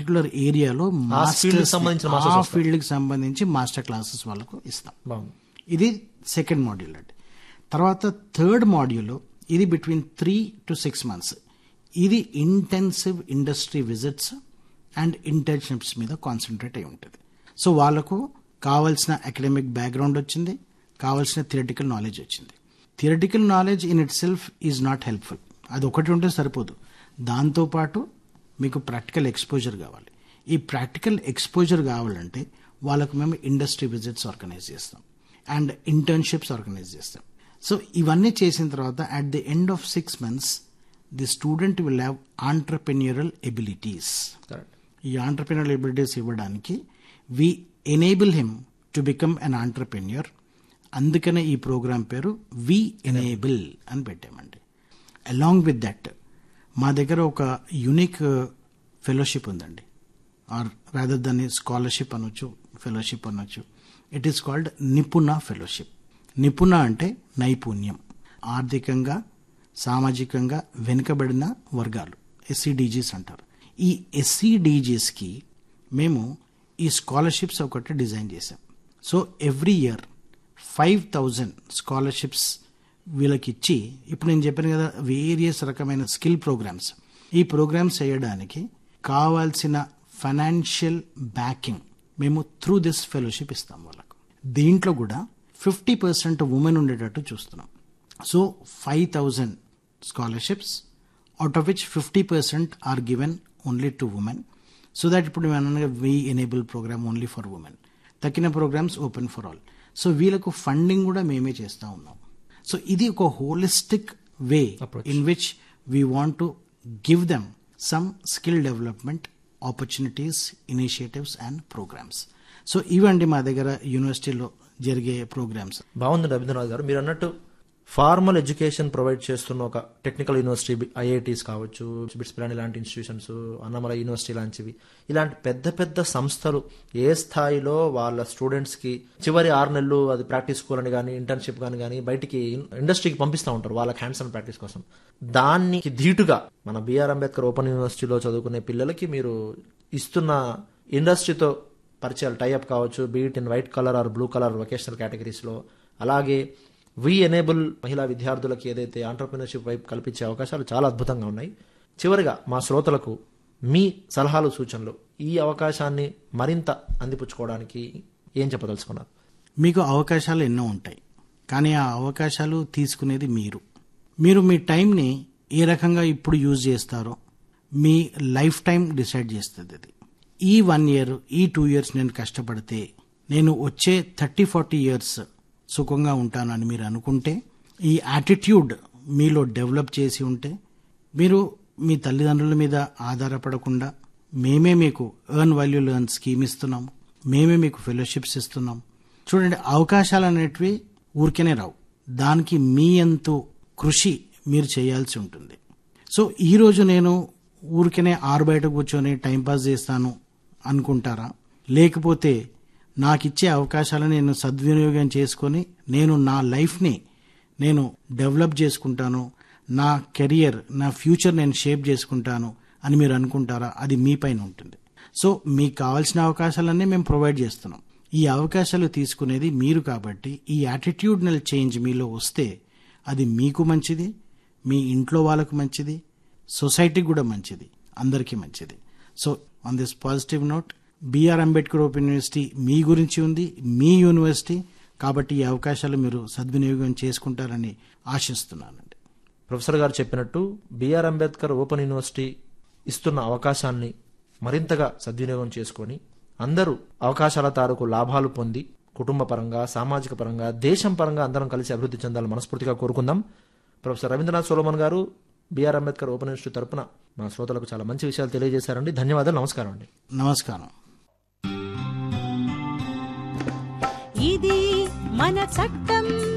particular ఏరియాలో field కి సంబంధించిన masters ఆ ఫీల్డ్ కి సంబంధించి మాస్టర్ క్లాసెస్ వాళ్ళకు ఇస్తాం బాగుంది ఇది సెకండ్ మాడ్యూల్ అండి తర్వాత థర్డ్ మాడ్యూల్ ఇది between three to six months ఇది intensive industry visits and internships మీద కాన్సన్ట్రేట్ అయి ఉంటుంది సో వాళ్ళకు కావాల్సిన అకాడమిక్ బ్యాక్గ్రౌండ్ వచ్చింది కావాల్సిన థియరటికల్ నాలెడ్జ్ వచ్చింది theoretical knowledge in itself is not helpful అది ఒకటి ఉంటే సరిపోదు దాంతోపాటు మీకు ప్రాక్టికల్ ఎక్స్పోజర్ కావాలి ఈ ప్రాక్టికల్ ఎక్స్పోజర్ కావాలంటే వాళ్ళకు మేము ఇండస్ట్రీ విజిట్స్ ఆర్గనైజ్ చేస్తాం అండ్ ఇంటర్న్షిప్స్ ఆర్గనైజ్ చేస్తాం సో ఇవన్నీ చేసిన తర్వాత at the end of six months the student will have entrepreneurial abilities correct ఈ ఆంటర్ప్రినర్ ఎబిలిటీస్ ఇవ్వడానికి we enable him to become an entrepreneur అందుకనే ఈ ప్రోగ్రాం పేరు వి ఎనేబుల్ అని పెట్టామండి అలాంగ్ విత్ దట్ మా దగ్గర ఒక యునిక్ ఫెలోషిప్ ఉందండి ఆర్ రాదర్ దాన్ని స్కాలర్షిప్ అనొచ్చు ఫెలోషిప్ అనొచ్చు it is called Nipuna fellowship Nipuna అంటే నైపుణ్యం ఆర్థికంగా సామాజికంగా వెనుకబడిన వర్గాలు ఎస్సీడీజీస్ అంటారు ఈ ఎస్సీడీజీస్కి మేము ఈ స్కాలర్షిప్స్ ఒకటి డిజైన్ చేసాం so every year five thousand scholarships వీళ్ళకి ఇచ్చి ఇప్పుడు నేను చెప్పాను కదా వేరియస్ రకమైన స్కిల్ ప్రోగ్రామ్స్ ఈ ప్రోగ్రామ్స్ చేయడానికి కావాల్సిన ఫైనాన్షియల్ బ్యాకింగ్ మేము త్రూ దిస్ ఫెలోషిప్ ఇస్తాం వాళ్ళకు దీంట్లో కూడా ఫిఫ్టీ పర్సెంట్ ఉమెన్ ఉండేటట్టు చూస్తున్నాం so five thousand scholarships out of which fifty percent are given only to women so that ఇప్పుడు మేము అనగా we enable programme only for women తక్కిన programmes open for all so వీళ్ళకు ఫండింగ్ కూడా మేమే చేస్తూ ఉన్నాం సో ఇది ఒక holistic way in which we want to give them some skill development opportunities initiatives and programmes so ఇవండి మా దగ్గర యూనివర్సిటీలో జరిగే ప్రోగ్రామ్స్ బాగుంది రవీంద్రనాథ్ గారు మీరు అన్నట్టు ఫార్మల్ ఎడ్యుకేషన్ ప్రొవైడ్ చేస్తున్న ఒక టెక్నికల్ యూనివర్సిటీ ఐఐటీస్ కావచ్చు బిట్స్ పిలాని లాంటి ఇన్స్టిట్యూషన్స్ అన్నమల యూనివర్సిటీ లాంటివి ఇలాంటి పెద్ద పెద్ద సంస్థలు ఏ స్థాయిలో వాళ్ళ స్టూడెంట్స్ కి చివరి ఆరు నెలలు అది ప్రాక్టీస్ స్కూల్ అని కానీ ఇంటర్న్షిప్ కానీ కానీ బయటికి ఇండస్ట్రీకి పంపిస్తూ ఉంటారు వాళ్ళకి హ్యాండ్స్ ఆన్ ప్రాక్టీస్ కోసం దానికి ధీటుగా మన బిఆర్ అంబేద్కర్ ఓపెన్ యూనివర్సిటీలో చదువుకునే పిల్లలకి మీరు ఇస్తున్న ఇండస్ట్రీతో పరిచయాలు టైఅప్ కావచ్చు be it in white collar or blue collar vocational కేటగిరీస్లో అలాగే వి ఎనేబుల్ మహిళా విద్యార్థులకి ఏదైతే ఆంటర్ప్రినర్షిప్ వైపు కల్పించే అవకాశాలు చాలా అద్భుతంగా ఉన్నాయి చివరిగా మా శ్రోతలకు మీ సలహాలు సూచనలు ఈ అవకాశాన్ని మరింత అందిపుచ్చుకోవడానికి ఏం చెప్పదలుచుకున్నారు మీకు అవకాశాలు ఎన్నో ఉంటాయి కానీ ఆ అవకాశాలు తీసుకునేది మీరు మీరు మీ టైంని ఏ రకంగా ఇప్పుడు యూజ్ చేస్తారో మీ లైఫ్ టైం డిసైడ్ చేస్తుంది అది ఈ వన్ ఇయర్ ఈ టూ ఇయర్స్ నేను కష్టపడితే నేను వచ్చే థర్టీ ఫార్టీ ఇయర్స్ సుఖంగా ఉంటానని మీరు అనుకుంటే ఈ యాటిట్యూడ్ మీలో డెవలప్ చేసి ఉంటే మీరు మీ తల్లిదండ్రుల మీద ఆధారపడకుండా మేమే మీకు ఎర్న్ వాల్యూ లెర్న్ స్కీమ్ ఇస్తున్నాం మేమే మీకు ఫెలోషిప్స్ ఇస్తున్నాం చూడండి అవకాశాలు అనేటివి ఊరికేనే రావు దానికి మీ ఎంతో కృషి మీరు చేయాల్సి ఉంటుంది సో ఈరోజు నేను ఊరికేనే ఆరు బయట కూర్చొని టైంపాస్ చేస్తాను అనుకుంటారా లేకపోతే నాకు ఇచ్చే అవకాశాలను నేను సద్వినియోగం చేసుకొని నేను నా లైఫ్ని నేను డెవలప్ చేసుకుంటాను నా కెరియర్ నా ఫ్యూచర్ నేను షేప్ చేసుకుంటాను అని మీరు అనుకుంటారా అది మీ పైన ఉంటుంది సో మీకు కావాల్సిన అవకాశాలన్నీ మేము ప్రొవైడ్ చేస్తున్నాం ఈ అవకాశాలు తీసుకునేది మీరు కాబట్టి ఈ యాటిట్యూడ్నల్ చేంజ్ మీలో వస్తే అది మీకు మంచిది మీ ఇంట్లో వాళ్ళకు మంచిది సొసైటీకి కూడా మంచిది అందరికీ మంచిది so on this positive note B R Ambedkar open university మీ గురించి ఉంది మీ యూనివర్సిటీ కాబట్టి ఈ అవకాశాలు మీరు సద్వినియోగం చేసుకుంటారని ఆశిస్తున్నానండి ప్రొఫెసర్ గారు చెప్పినట్టు బిఆర్ అంబేద్కర్ ఓపెన్ యూనివర్సిటీ ఇస్తున్న అవకాశాన్ని మరింతగా సద్వినియోగం చేసుకొని అందరూ అవకాశాల తారుకు లాభాలు పొంది కుటుంబ పరంగా సామాజిక పరంగా దేశం పరంగా అందరం కలిసి అభివృద్ధి చెందాలని మనస్ఫూర్తిగా కోరుకుందాం ప్రొఫెసర్ రవీంద్రనాథ్ సోలమన్ గారు బిఆర్ అంబేద్కర్ ఓపెన్ యూనివర్సిటీ తరపున మన శ్రోతలకు చాలా మంచి విషయాలు తెలియజేశారండి ధన్యవాదాలు నమస్కారం అండి నమస్కారం ఇది మన చట్టం